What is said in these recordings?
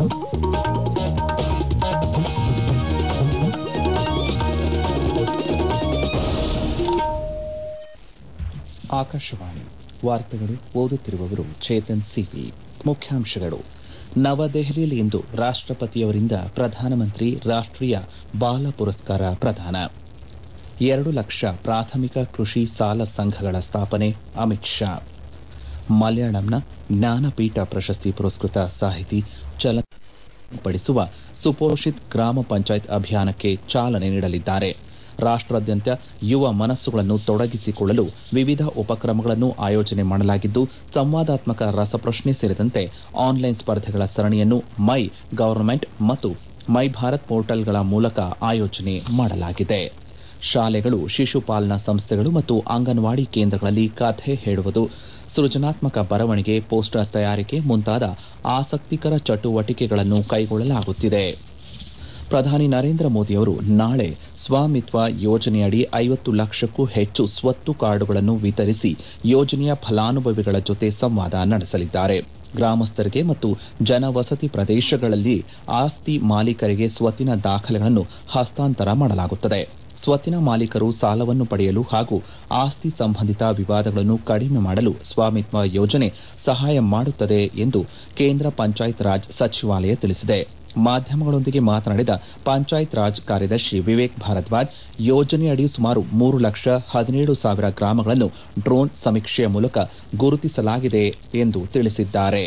ಆಕಾಶವಾಣಿ ವಾರ್ತೆಗಳು ಓದುತ್ತಿರುವವರು ಚೇತನ್ ಸಿವಿ ಮುಖ್ಯಾಂಶಗಳು ನವದೆಹಲಿಯಲ್ಲಿ ಇಂದು ರಾಷ್ಟಪತಿಯವರಿಂದ ಪ್ರಧಾನಮಂತ್ರಿ ರಾಷ್ಟೀಯ ಬಾಲ ಪುರಸ್ಕಾರ ಪ್ರದಾನ ಎರಡು ಲಕ್ಷ ಪ್ರಾಥಮಿಕ ಕೃಷಿ ಸಾಲ ಸಂಘಗಳ ಸ್ಥಾಪನೆ ಅಮಿತ್ ಶಾ ಮಲಯಾಳಂನ ಜ್ಞಾನಪೀಠ ಪ್ರಶಸ್ತಿ ಪುರಸ್ಕೃತ ಸಾಹಿತಿ ಚಲನ ಪಡಿಸುವ ಸುಪೋಷಿತ್ ಗ್ರಾಮ ಪಂಚಾಯತ್ ಅಭಿಯಾನಕ್ಕೆ ಚಾಲನೆ ನೀಡಲಿದ್ದಾರೆ ರಾಷ್ಟ್ರಾದ್ಯಂತ ಯುವ ಮನಸ್ಸುಗಳನ್ನು ತೊಡಗಿಸಿಕೊಳ್ಳಲು ವಿವಿಧ ಉಪಕ್ರಮಗಳನ್ನು ಆಯೋಜನೆ ಮಾಡಲಾಗಿದ್ದು ಸಂವಾದಾತ್ಮಕ ರಸಪ್ರಶ್ನೆ ಸೇರಿದಂತೆ ಆನ್ಲೈನ್ ಸ್ಪರ್ಧೆಗಳ ಸರಣಿಯನ್ನು ಮೈ ಗವರ್ನಮೆಂಟ್ ಮತ್ತು ಮೈ ಭಾರತ್ ಪೋರ್ಟಲ್ಗಳ ಮೂಲಕ ಆಯೋಜನೆ ಮಾಡಲಾಗಿದೆ ಶಾಲೆಗಳು ಶಿಶುಪಾಲನಾ ಸಂಸ್ಥೆಗಳು ಮತ್ತು ಅಂಗನವಾಡಿ ಕೇಂದ್ರಗಳಲ್ಲಿ ಕಥೆ ಹೇಳುವುದು ಸೃಜನಾತ್ಮಕ ಬರವಣಿಗೆ ಪೋಸ್ಟರ್ ತಯಾರಿಕೆ ಮುಂತಾದ ಆಸಕ್ತಿಕರ ಚಟುವಟಿಕೆಗಳನ್ನು ಕೈಗೊಳ್ಳಲಾಗುತ್ತಿದೆ ಪ್ರಧಾನಿ ನರೇಂದ್ರ ಮೋದಿಯವರು ನಾಳೆ ಸ್ವಾಮಿತ್ವ ಯೋಜನೆಯಡಿ ಐವತ್ತು ಲಕ್ಷಕ್ಕೂ ಹೆಚ್ಚು ಸ್ವತ್ತು ಕಾರ್ಡುಗಳನ್ನು ವಿತರಿಸಿ ಯೋಜನೆಯ ಫಲಾನುಭವಿಗಳ ಜೊತೆ ಸಂವಾದ ನಡೆಸಲಿದ್ದಾರೆ ಗ್ರಾಮಸ್ಥರಿಗೆ ಮತ್ತು ಜನವಸತಿ ಪ್ರದೇಶಗಳಲ್ಲಿ ಆಸ್ತಿ ಮಾಲೀಕರಿಗೆ ಸ್ವತ್ತಿನ ದಾಖಲೆಗಳನ್ನು ಹಸ್ತಾಂತರ ಮಾಡಲಾಗುತ್ತದೆ ಸ್ವತ್ತಿನ ಮಾಲೀಕರು ಸಾಲವನ್ನು ಪಡೆಯಲು ಹಾಗೂ ಆಸ್ತಿ ಸಂಬಂಧಿತ ವಿವಾದಗಳನ್ನು ಕಡಿಮೆ ಮಾಡಲು ಸ್ವಾಮಿತ್ವ ಯೋಜನೆ ಸಹಾಯ ಮಾಡುತ್ತದೆ ಎಂದು ಕೇಂದ್ರ ಪಂಚಾಯತ್ ರಾಜ್ ಸಚಿವಾಲಯ ತಿಳಿಸಿದೆ ಮಾಧ್ಯಮಗಳೊಂದಿಗೆ ಮಾತನಾಡಿದ ಪಂಚಾಯತ್ ರಾಜ್ ಕಾರ್ಯದರ್ಶಿ ವಿವೇಕ್ ಭಾರದ್ವಾಜ್ ಯೋಜನೆಯಡಿ ಸುಮಾರು ಮೂರು ಲಕ್ಷ ಹದಿನೇಳು ಸಾವಿರ ಗ್ರಾಮಗಳನ್ನು ಡ್ರೋನ್ ಸಮೀಕ್ಷೆಯ ಮೂಲಕ ಗುರುತಿಸಲಾಗಿದೆ ಎಂದು ತಿಳಿಸಿದ್ದಾರೆ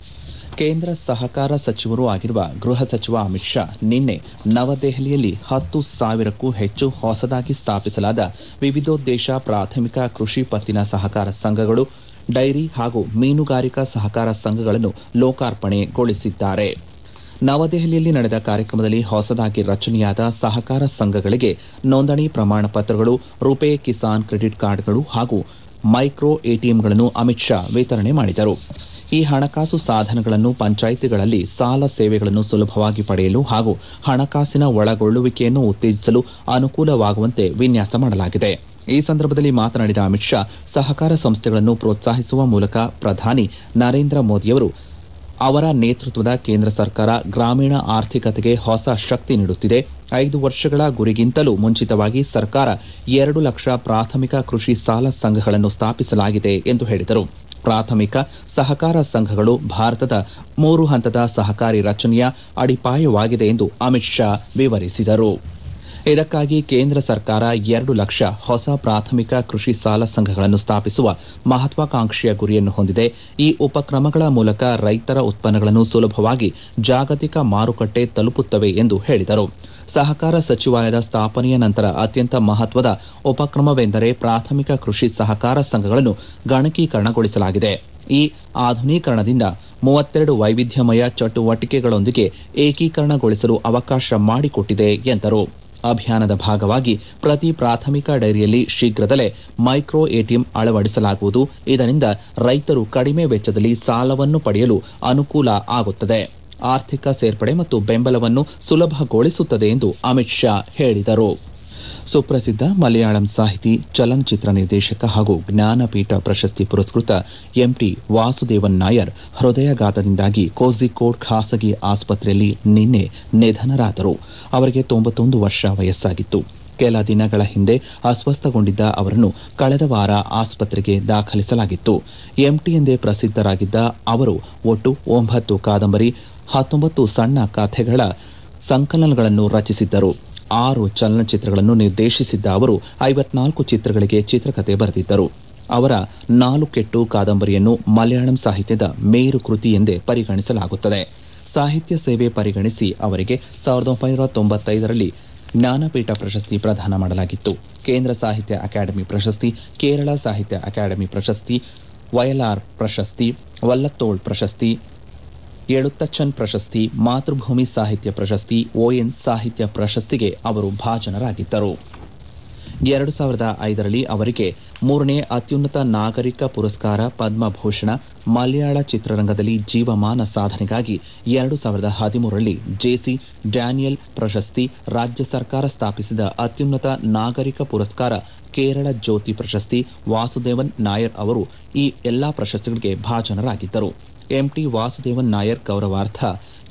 ಕೇಂದ್ರ ಸಹಕಾರ ಸಚಿವರೂ ಆಗಿರುವ ಗೃಹ ಸಚಿವ ಅಮಿತ್ ಶಾ ನಿನ್ನೆ ನವದೆಹಲಿಯಲ್ಲಿ ಹತ್ತು ಸಾವಿರಕ್ಕೂ ಹೆಚ್ಚು ಹೊಸದಾಗಿ ಸ್ಥಾಪಿಸಲಾದ ವಿವಿಧೋದ್ದೇಶ ಪ್ರಾಥಮಿಕ ಕೃಷಿ ಪತ್ತಿನ ಸಹಕಾರ ಸಂಘಗಳು ಡೈರಿ ಹಾಗೂ ಮೀನುಗಾರಿಕಾ ಸಹಕಾರ ಸಂಘಗಳನ್ನು ಲೋಕಾರ್ಪಣೆಗೊಳಿಸಿದ್ದಾರೆ ನವದೆಹಲಿಯಲ್ಲಿ ನಡೆದ ಕಾರ್ಯಕ್ರಮದಲ್ಲಿ ಹೊಸದಾಗಿ ರಚನೆಯಾದ ಸಹಕಾರ ಸಂಘಗಳಿಗೆ ನೋಂದಣಿ ಪ್ರಮಾಣ ಪತ್ರಗಳು ರುಪೇ ಕಿಸಾನ್ ಕ್ರೆಡಿಟ್ ಕಾರ್ಡ್ಗಳು ಹಾಗೂ ಮೈಕ್ರೋ ಎಟಿಎಂಗಳನ್ನು ಅಮಿತ್ ಶಾ ವಿತರಣೆ ಮಾಡಿದರು ಈ ಹಣಕಾಸು ಸಾಧನಗಳನ್ನು ಪಂಚಾಯಿತಿಗಳಲ್ಲಿ ಸಾಲ ಸೇವೆಗಳನ್ನು ಸುಲಭವಾಗಿ ಪಡೆಯಲು ಹಾಗೂ ಹಣಕಾಸಿನ ಒಳಗೊಳ್ಳುವಿಕೆಯನ್ನು ಉತ್ತೇಜಿಸಲು ಅನುಕೂಲವಾಗುವಂತೆ ವಿನ್ಯಾಸ ಮಾಡಲಾಗಿದೆ ಈ ಸಂದರ್ಭದಲ್ಲಿ ಮಾತನಾಡಿದ ಅಮಿತ್ ಶಾ ಸಹಕಾರ ಸಂಸ್ಥೆಗಳನ್ನು ಪ್ರೋತ್ಸಾಹಿಸುವ ಮೂಲಕ ಪ್ರಧಾನಿ ನರೇಂದ್ರ ಮೋದಿಯವರು ಅವರ ನೇತೃತ್ವದ ಕೇಂದ್ರ ಸರ್ಕಾರ ಗ್ರಾಮೀಣ ಆರ್ಥಿಕತೆಗೆ ಹೊಸ ಶಕ್ತಿ ನೀಡುತ್ತಿದೆ ಐದು ವರ್ಷಗಳ ಗುರಿಗಿಂತಲೂ ಮುಂಚಿತವಾಗಿ ಸರ್ಕಾರ ಎರಡು ಲಕ್ಷ ಪ್ರಾಥಮಿಕ ಕೃಷಿ ಸಾಲ ಸಂಘಗಳನ್ನು ಸ್ಥಾಪಿಸಲಾಗಿದೆ ಎಂದು ಹೇಳಿದರು ಪ್ರಾಥಮಿಕ ಸಹಕಾರ ಸಂಘಗಳು ಭಾರತದ ಮೂರು ಹಂತದ ಸಹಕಾರಿ ರಚನೆಯ ಅಡಿಪಾಯವಾಗಿದೆ ಎಂದು ಅಮಿತ್ ಶಾ ವಿವರಿಸಿದರು ಇದಕ್ಕಾಗಿ ಕೇಂದ್ರ ಸರ್ಕಾರ ಎರಡು ಲಕ್ಷ ಹೊಸ ಪ್ರಾಥಮಿಕ ಕೃಷಿ ಸಾಲ ಸಂಘಗಳನ್ನು ಸ್ಥಾಪಿಸುವ ಮಹತ್ವಾಕಾಂಕ್ಷೆಯ ಗುರಿಯನ್ನು ಹೊಂದಿದೆ ಈ ಉಪಕ್ರಮಗಳ ಮೂಲಕ ರೈತರ ಉತ್ಪನ್ನಗಳನ್ನು ಸುಲಭವಾಗಿ ಜಾಗತಿಕ ಮಾರುಕಟ್ಟೆ ತಲುಪುತ್ತವೆ ಎಂದು ಹೇಳಿದರು ಸಹಕಾರ ಸಚಿವಾಲಯದ ಸ್ಥಾಪನೆಯ ನಂತರ ಅತ್ಯಂತ ಮಹತ್ವದ ಉಪಕ್ರಮವೆಂದರೆ ಪ್ರಾಥಮಿಕ ಕೃಷಿ ಸಹಕಾರ ಸಂಘಗಳನ್ನು ಗಣಕೀಕರಣಗೊಳಿಸಲಾಗಿದೆ ಈ ಆಧುನೀಕರಣದಿಂದ ಮೂವತ್ತೆರಡು ವೈವಿಧ್ಯಮಯ ಚಟುವಟಿಕೆಗಳೊಂದಿಗೆ ಏಕೀಕರಣಗೊಳಿಸಲು ಅವಕಾಶ ಮಾಡಿಕೊಟ್ಟಿದೆ ಎಂದರು ಅಭಿಯಾನದ ಭಾಗವಾಗಿ ಪ್ರತಿ ಪ್ರಾಥಮಿಕ ಡೈರಿಯಲ್ಲಿ ಶೀಘ್ರದಲ್ಲೇ ಮೈಕ್ರೋ ಎಟಿಎಂ ಅಳವಡಿಸಲಾಗುವುದು ಇದರಿಂದ ರೈತರು ಕಡಿಮೆ ವೆಚ್ಚದಲ್ಲಿ ಸಾಲವನ್ನು ಪಡೆಯಲು ಅನುಕೂಲ ಆಗುತ್ತದೆ ಆರ್ಥಿಕ ಸೇರ್ಪಡೆ ಮತ್ತು ಬೆಂಬಲವನ್ನು ಸುಲಭಗೊಳಿಸುತ್ತದೆ ಎಂದು ಅಮಿತ್ ಶಾ ಹೇಳಿದರು ಸುಪ್ರಸಿದ್ದ ಮಲಯಾಳಂ ಸಾಹಿತಿ ಚಲನಚಿತ್ರ ನಿರ್ದೇಶಕ ಹಾಗೂ ಜ್ಞಾನಪೀಠ ಪ್ರಶಸ್ತಿ ಪುರಸ್ಕೃತ ಎಂಟಿ ವಾಸುದೇವನ್ ನಾಯರ್ ಹೃದಯಾಘಾತದಿಂದಾಗಿ ಕೋಝಿಕೋಡ್ ಖಾಸಗಿ ಆಸ್ಪತ್ರೆಯಲ್ಲಿ ನಿನ್ನೆ ನಿಧನರಾದರು ಅವರಿಗೆ ತೊಂಬತ್ತೊಂದು ವರ್ಷ ವಯಸ್ಸಾಗಿತ್ತು ಕೆಲ ದಿನಗಳ ಹಿಂದೆ ಅಸ್ವಸ್ಥಗೊಂಡಿದ್ದ ಅವರನ್ನು ಕಳೆದ ವಾರ ಆಸ್ಪತ್ರೆಗೆ ದಾಖಲಿಸಲಾಗಿತ್ತು ಎಂಟಿ ಎಂದೇ ಪ್ರಸಿದ್ದರಾಗಿದ್ದ ಅವರು ಒಟ್ಟು ಒಂಬತ್ತು ಕಾದಂಬರಿ ಹತ್ತೊಂಬತ್ತು ಸಣ್ಣ ಕಥೆಗಳ ಸಂಕಲನಗಳನ್ನು ರಚಿಸಿದ್ದರು ಆರು ಚಲನಚಿತ್ರಗಳನ್ನು ನಿರ್ದೇಶಿಸಿದ್ದ ಅವರು ಐವತ್ನಾಲ್ಕು ಚಿತ್ರಗಳಿಗೆ ಚಿತ್ರಕಥೆ ಬರೆದಿದ್ದರು ಅವರ ನಾಲುಕೆಟ್ಟು ಕಾದಂಬರಿಯನ್ನು ಮಲಯಾಳಂ ಸಾಹಿತ್ಯದ ಮೇರು ಕೃತಿ ಎಂದೇ ಪರಿಗಣಿಸಲಾಗುತ್ತದೆ ಸಾಹಿತ್ಯ ಸೇವೆ ಪರಿಗಣಿಸಿ ಅವರಿಗೆ ಸಾವಿರದ ಒಂಬೈನೂರ ತೊಂಬತ್ತೈದರಲ್ಲಿ ಜ್ಞಾನಪೀಠ ಪ್ರಶಸ್ತಿ ಪ್ರದಾನ ಮಾಡಲಾಗಿತ್ತು ಕೇಂದ್ರ ಸಾಹಿತ್ಯ ಅಕಾಡೆಮಿ ಪ್ರಶಸ್ತಿ ಕೇರಳ ಸಾಹಿತ್ಯ ಅಕಾಡೆಮಿ ಪ್ರಶಸ್ತಿ ವಯಲಾರ್ ಪ್ರಶಸ್ತಿ ವಲ್ಲತ್ತೋಳ್ ಪ್ರಶಸ್ತಿ ಎಳುತ್ತಚ್ಚನ್ ಪ್ರಶಸ್ತಿ ಮಾತೃಭೂಮಿ ಸಾಹಿತ್ಯ ಪ್ರಶಸ್ತಿ ಓಎನ್ ಸಾಹಿತ್ಯ ಪ್ರಶಸ್ತಿಗೆ ಅವರು ಭಾಜನರಾಗಿದ್ದರು ಎರಡು ಸಾವಿರದ ಐದರಲ್ಲಿ ಅವರಿಗೆ ಮೂರನೇ ಅತ್ಯುನ್ನತ ನಾಗರಿಕ ಪುರಸ್ಕಾರ ಪದ್ಮಭೂಷಣ ಮಲಯಾಳ ಚಿತ್ರರಂಗದಲ್ಲಿ ಜೀವಮಾನ ಸಾಧನೆಗಾಗಿ ಎರಡು ಸಾವಿರದ ಹದಿಮೂರರಲ್ಲಿ ಜೆಸಿ ಡ್ಯಾನಿಯಲ್ ಪ್ರಶಸ್ತಿ ರಾಜ್ಯ ಸರ್ಕಾರ ಸ್ಥಾಪಿಸಿದ ಅತ್ಯುನ್ನತ ನಾಗರಿಕ ಪುರಸ್ಕಾರ ಕೇರಳ ಜ್ಯೋತಿ ಪ್ರಶಸ್ತಿ ವಾಸುದೇವನ್ ನಾಯರ್ ಅವರು ಈ ಎಲ್ಲಾ ಪ್ರಶಸ್ತಿಗಳಿಗೆ ಭಾಜನರಾಗಿದ್ದರು ಎಂಟಿ ವಾಸುದೇವನ್ ನಾಯರ್ ಗೌರವಾರ್ಥ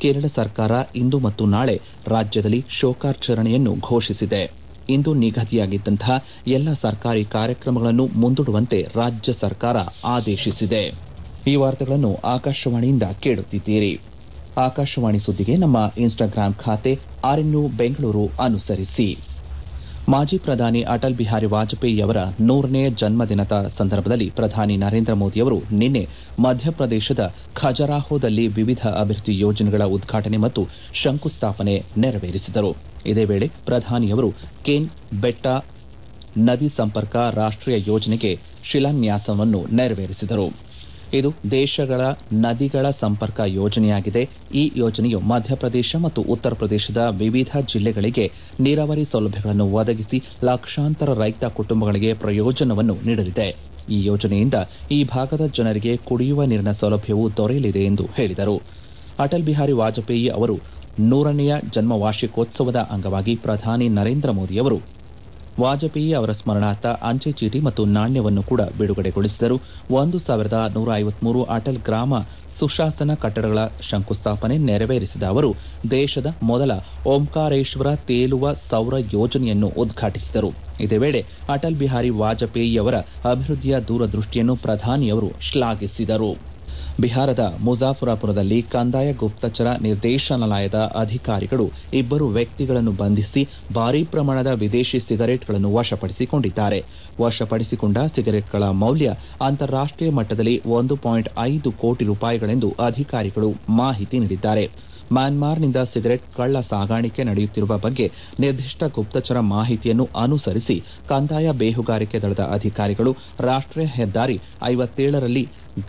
ಕೇರಳ ಸರ್ಕಾರ ಇಂದು ಮತ್ತು ನಾಳೆ ರಾಜ್ಯದಲ್ಲಿ ಶೋಕಾಚರಣೆಯನ್ನು ಘೋಷಿಸಿದೆ ಇಂದು ನಿಗದಿಯಾಗಿದ್ದಂತಹ ಎಲ್ಲ ಸರ್ಕಾರಿ ಕಾರ್ಯಕ್ರಮಗಳನ್ನು ಮುಂದೂಡುವಂತೆ ರಾಜ್ಯ ಸರ್ಕಾರ ಆದೇಶಿಸಿದೆ ಈ ವಾರ್ತೆಗಳನ್ನು ಆಕಾಶವಾಣಿಯಿಂದ ಕೇಳುತ್ತಿದ್ದೀರಿ ಆಕಾಶವಾಣಿ ಸುದ್ದಿಗೆ ನಮ್ಮ ಇನ್ಸ್ಟಾಗ್ರಾಂ ಖಾತೆ ಆರ್ಎನ್ಯು ಬೆಂಗಳೂರು ಅನುಸರಿಸಿ ಮಾಜಿ ಪ್ರಧಾನಿ ಅಟಲ್ ಬಿಹಾರಿ ವಾಜಪೇಯಿಯವರ ನೂರನೇ ಜನ್ಮದಿನದ ಸಂದರ್ಭದಲ್ಲಿ ಪ್ರಧಾನಿ ನರೇಂದ್ರ ಮೋದಿಯವರು ನಿನ್ನೆ ಮಧ್ಯಪ್ರದೇಶದ ಖಜರಾಹೋದಲ್ಲಿ ವಿವಿಧ ಅಭಿವೃದ್ಧಿ ಯೋಜನೆಗಳ ಉದ್ಘಾಟನೆ ಮತ್ತು ಶಂಕುಸ್ಥಾಪನೆ ನೆರವೇರಿಸಿದರು ಇದೇ ವೇಳೆ ಪ್ರಧಾನಿಯವರು ಕೇನ್ ಬೆಟ್ಟ ನದಿ ಸಂಪರ್ಕ ರಾಷ್ಟೀಯ ಯೋಜನೆಗೆ ಶಿಲಾನ್ಯಾಸವನ್ನು ನೆರವೇರಿಸಿದರು ಇದು ದೇಶಗಳ ನದಿಗಳ ಸಂಪರ್ಕ ಯೋಜನೆಯಾಗಿದೆ ಈ ಯೋಜನೆಯು ಮಧ್ಯಪ್ರದೇಶ ಮತ್ತು ಉತ್ತರ ಪ್ರದೇಶದ ವಿವಿಧ ಜಿಲ್ಲೆಗಳಿಗೆ ನೀರಾವರಿ ಸೌಲಭ್ಯಗಳನ್ನು ಒದಗಿಸಿ ಲಕ್ಷಾಂತರ ರೈತ ಕುಟುಂಬಗಳಿಗೆ ಪ್ರಯೋಜನವನ್ನು ನೀಡಲಿದೆ ಈ ಯೋಜನೆಯಿಂದ ಈ ಭಾಗದ ಜನರಿಗೆ ಕುಡಿಯುವ ನೀರಿನ ಸೌಲಭ್ಯವೂ ದೊರೆಯಲಿದೆ ಎಂದು ಹೇಳಿದರು ಅಟಲ್ ಬಿಹಾರಿ ವಾಜಪೇಯಿ ಅವರು ನೂರನೆಯ ಜನ್ಮ ವಾರ್ಷಿಕೋತ್ಸವದ ಅಂಗವಾಗಿ ಪ್ರಧಾನಿ ನರೇಂದ್ರ ಮೋದಿಯವರು ವಾಜಪೇಯಿ ಅವರ ಸ್ಮರಣಾರ್ಥ ಅಂಚೆ ಚೀಟಿ ಮತ್ತು ನಾಣ್ಯವನ್ನು ಕೂಡ ಬಿಡುಗಡೆಗೊಳಿಸಿದರು ಒಂದು ಸಾವಿರದ ನೂರ ಐವತ್ಮೂರು ಅಟಲ್ ಗ್ರಾಮ ಸುಶಾಸನ ಕಟ್ಟಡಗಳ ಶಂಕುಸ್ಥಾಪನೆ ನೆರವೇರಿಸಿದ ಅವರು ದೇಶದ ಮೊದಲ ಓಂಕಾರೇಶ್ವರ ತೇಲುವ ಸೌರ ಯೋಜನೆಯನ್ನು ಉದ್ಘಾಟಿಸಿದರು ಇದೇ ವೇಳೆ ಅಟಲ್ ಬಿಹಾರಿ ವಾಜಪೇಯಿಯವರ ಅಭಿವೃದ್ಧಿಯ ದೂರದೃಷ್ಟಿಯನ್ನು ಪ್ರಧಾನಿಯವರು ಶ್ಲಾಘಿಸಿದರು ಬಿಹಾರದ ಮುಜಾಫರಾಪುರದಲ್ಲಿ ಕಂದಾಯ ಗುಪ್ತಚರ ನಿರ್ದೇಶನಾಲಯದ ಅಧಿಕಾರಿಗಳು ಇಬ್ಬರು ವ್ಯಕ್ತಿಗಳನ್ನು ಬಂಧಿಸಿ ಭಾರೀ ಪ್ರಮಾಣದ ವಿದೇಶಿ ಸಿಗರೆಟ್ಗಳನ್ನು ವಶಪಡಿಸಿಕೊಂಡಿದ್ದಾರೆ ವಶಪಡಿಸಿಕೊಂಡ ಸಿಗರೆಟ್ಗಳ ಮೌಲ್ಯ ಅಂತಾರಾಷ್ಟೀಯ ಮಟ್ಟದಲ್ಲಿ ಒಂದು ಪಾಯಿಂಟ್ ಐದು ಕೋಟಿ ರೂಪಾಯಿಗಳೆಂದು ಅಧಿಕಾರಿಗಳು ಮಾಹಿತಿ ನೀಡಿದ್ದಾರೆ ಮ್ಯಾನ್ಮಾರ್ನಿಂದ ಸಿಗರೆಟ್ ಕಳ್ಳ ಸಾಗಾಣಿಕೆ ನಡೆಯುತ್ತಿರುವ ಬಗ್ಗೆ ನಿರ್ದಿಷ್ಟ ಗುಪ್ತಚರ ಮಾಹಿತಿಯನ್ನು ಅನುಸರಿಸಿ ಕಂದಾಯ ಬೇಹುಗಾರಿಕೆ ದಳದ ಅಧಿಕಾರಿಗಳು ರಾಷ್ಟೀಯ ಹೆದ್ದಾರಿ ಐವತ್ತೇಳರಲ್ಲಿ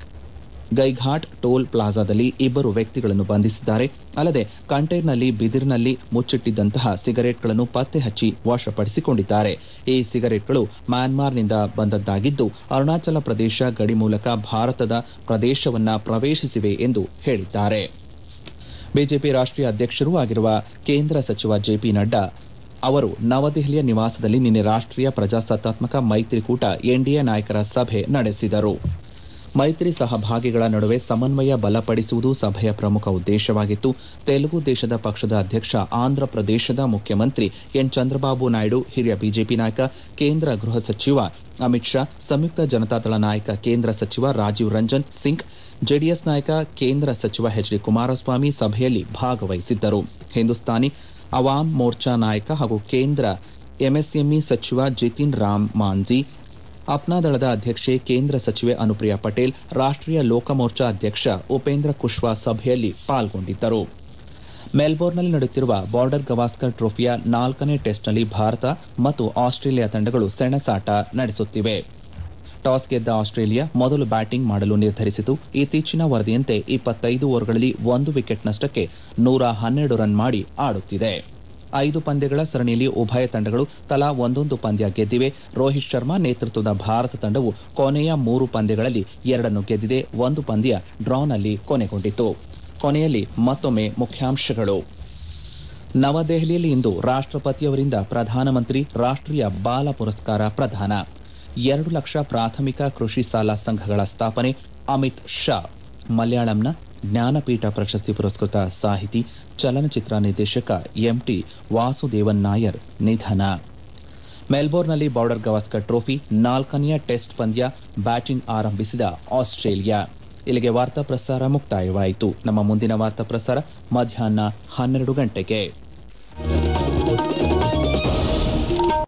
ಗೈಘಾಟ್ ಟೋಲ್ ಪ್ಲಾಜಾದಲ್ಲಿ ಇಬ್ಬರು ವ್ಯಕ್ತಿಗಳನ್ನು ಬಂಧಿಸಿದ್ದಾರೆ ಅಲ್ಲದೆ ಕಂಟೈನರ್ನಲ್ಲಿ ಬಿದಿರಿನಲ್ಲಿ ಮುಚ್ಚಿಟ್ಟಿದ್ದಂತಹ ಸಿಗರೆಟ್ಗಳನ್ನು ಪತ್ತೆ ಹಚ್ಚಿ ವಶಪಡಿಸಿಕೊಂಡಿದ್ದಾರೆ ಈ ಸಿಗರೆಟ್ಗಳು ಮ್ಯಾನ್ಮಾರ್ನಿಂದ ಬಂದದ್ದಾಗಿದ್ದು ಅರುಣಾಚಲ ಪ್ರದೇಶ ಗಡಿ ಮೂಲಕ ಭಾರತದ ಪ್ರದೇಶವನ್ನ ಪ್ರವೇಶಿಸಿವೆ ಎಂದು ಹೇಳಿದ್ದಾರೆ ಬಿಜೆಪಿ ರಾಷ್ಟೀಯ ಅಧ್ಯಕ್ಷರೂ ಆಗಿರುವ ಕೇಂದ್ರ ಸಚಿವ ಜೆಪಿ ನಡ್ಡಾ ಅವರು ನವದೆಹಲಿಯ ನಿವಾಸದಲ್ಲಿ ನಿನ್ನೆ ರಾಷ್ಟೀಯ ಪ್ರಜಾಸತ್ತಾತ್ಮಕ ಮೈತ್ರಿಕೂಟ ಎನ್ಡಿಎ ನಾಯಕರ ಸಭೆ ನಡೆಸಿದರು ಮೈತ್ರಿ ಸಹಭಾಗಿಗಳ ನಡುವೆ ಸಮನ್ವಯ ಬಲಪಡಿಸುವುದು ಸಭೆಯ ಪ್ರಮುಖ ಉದ್ದೇಶವಾಗಿತ್ತು ತೆಲುಗು ದೇಶದ ಪಕ್ಷದ ಅಧ್ಯಕ್ಷ ಆಂಧ್ರ ಪ್ರದೇಶದ ಮುಖ್ಯಮಂತ್ರಿ ಎನ್ ಚಂದ್ರಬಾಬು ನಾಯ್ಡು ಹಿರಿಯ ಬಿಜೆಪಿ ನಾಯಕ ಕೇಂದ್ರ ಗೃಹ ಸಚಿವ ಅಮಿತ್ ಶಾ ಸಂಯುಕ್ತ ಜನತಾದಳ ನಾಯಕ ಕೇಂದ್ರ ಸಚಿವ ರಾಜೀವ್ ರಂಜನ್ ಸಿಂಗ್ ಜೆಡಿಎಸ್ ನಾಯಕ ಕೇಂದ್ರ ಸಚಿವ ಎಚ್ ಡಿ ಕುಮಾರಸ್ವಾಮಿ ಸಭೆಯಲ್ಲಿ ಭಾಗವಹಿಸಿದ್ದರು ಹಿಂದೂಸ್ತಾನಿ ಅವಾಮ್ ಮೋರ್ಚಾ ನಾಯಕ ಹಾಗೂ ಕೇಂದ್ರ ಎಂಎಸ್ಎಂಇ ಸಚಿವ ಜಿತಿನ್ ರಾಮ್ ಮಾಂಜಿ ಅಪ್ನಾ ದಳದ ಅಧ್ಯಕ್ಷೆ ಕೇಂದ್ರ ಸಚಿವೆ ಅನುಪ್ರಿಯಾ ಪಟೇಲ್ ರಾಷ್ಟೀಯ ಲೋಕಮೋರ್ಚಾ ಅಧ್ಯಕ್ಷ ಉಪೇಂದ್ರ ಕುಶ್ವಾ ಸಭೆಯಲ್ಲಿ ಪಾಲ್ಗೊಂಡಿದ್ದರು ಮೆಲ್ಬೋರ್ನ್ನಲ್ಲಿ ನಡೆಯುತ್ತಿರುವ ಬಾರ್ಡರ್ ಗವಾಸ್ಕರ್ ಟ್ರೋಫಿಯ ನಾಲ್ಕನೇ ಟೆಸ್ಟ್ನಲ್ಲಿ ಭಾರತ ಮತ್ತು ಆಸ್ಟ್ರೇಲಿಯಾ ತಂಡಗಳು ಸೆಣಸಾಟ ನಡೆಸುತ್ತಿವೆ ಟಾಸ್ ಗೆದ್ದ ಆಸ್ಟ್ರೇಲಿಯಾ ಮೊದಲು ಬ್ಯಾಟಿಂಗ್ ಮಾಡಲು ನಿರ್ಧರಿಸಿತು ಇತ್ತೀಚಿನ ವರದಿಯಂತೆ ಇಪ್ಪತ್ತೈದು ಓವರ್ಗಳಲ್ಲಿ ಒಂದು ವಿಕೆಟ್ ನಷ್ಟಕ್ಕೆ ನೂರ ಹನ್ನೆರಡು ರನ್ ಮಾಡಿ ಆಡುತ್ತಿದೆ ಐದು ಪಂದ್ಯಗಳ ಸರಣಿಯಲ್ಲಿ ಉಭಯ ತಂಡಗಳು ತಲಾ ಒಂದೊಂದು ಪಂದ್ಯ ಗೆದ್ದಿವೆ ರೋಹಿತ್ ಶರ್ಮಾ ನೇತೃತ್ವದ ಭಾರತ ತಂಡವು ಕೊನೆಯ ಮೂರು ಪಂದ್ಯಗಳಲ್ಲಿ ಎರಡನ್ನು ಗೆದ್ದಿದೆ ಒಂದು ಪಂದ್ಯ ಡ್ರಾನಲ್ಲಿ ಕೊನೆಗೊಂಡಿತು ಕೊನೆಯಲ್ಲಿ ಮತ್ತೊಮ್ಮೆ ಮುಖ್ಯಾಂಶಗಳು ನವದೆಹಲಿಯಲ್ಲಿ ಇಂದು ರಾಷ್ಟಪತಿಯವರಿಂದ ಪ್ರಧಾನಮಂತ್ರಿ ರಾಷ್ಟೀಯ ಬಾಲ ಪುರಸ್ಕಾರ ಪ್ರದಾನ ಎರಡು ಲಕ್ಷ ಪ್ರಾಥಮಿಕ ಕೃಷಿ ಸಾಲ ಸಂಘಗಳ ಸ್ಥಾಪನೆ ಅಮಿತ್ ಶಾ ಮಲಯಾಳಂನ ಜ್ಞಾನಪೀಠ ಪ್ರಶಸ್ತಿ ಪುರಸ್ಕೃತ ಸಾಹಿತಿ ಚಲನಚಿತ್ರ ನಿರ್ದೇಶಕ ಎಂಟಿ ವಾಸುದೇವನ್ ನಾಯರ್ ನಿಧನ ಮೆಲ್ಬೋರ್ನ್ನಲ್ಲಿ ಬಾರ್ಡರ್ ಗವಾಸ್ಕರ್ ಟ್ರೋಫಿ ನಾಲ್ಕನೆಯ ಟೆಸ್ಟ್ ಪಂದ್ಯ ಬ್ಯಾಟಿಂಗ್ ಆರಂಭಿಸಿದ ಆಸ್ಟ್ರೇಲಿಯಾ ಇಲ್ಲಿಗೆ ವಾರ್ತಾ ಪ್ರಸಾರ ಮುಕ್ತಾಯವಾಯಿತು ನಮ್ಮ ಮುಂದಿನ ವಾರ್ತಾ ಪ್ರಸಾರ ಮಧ್ಯಾಹ್ನ ಹನ್ನೆರಡು ಗಂಟೆಗೆ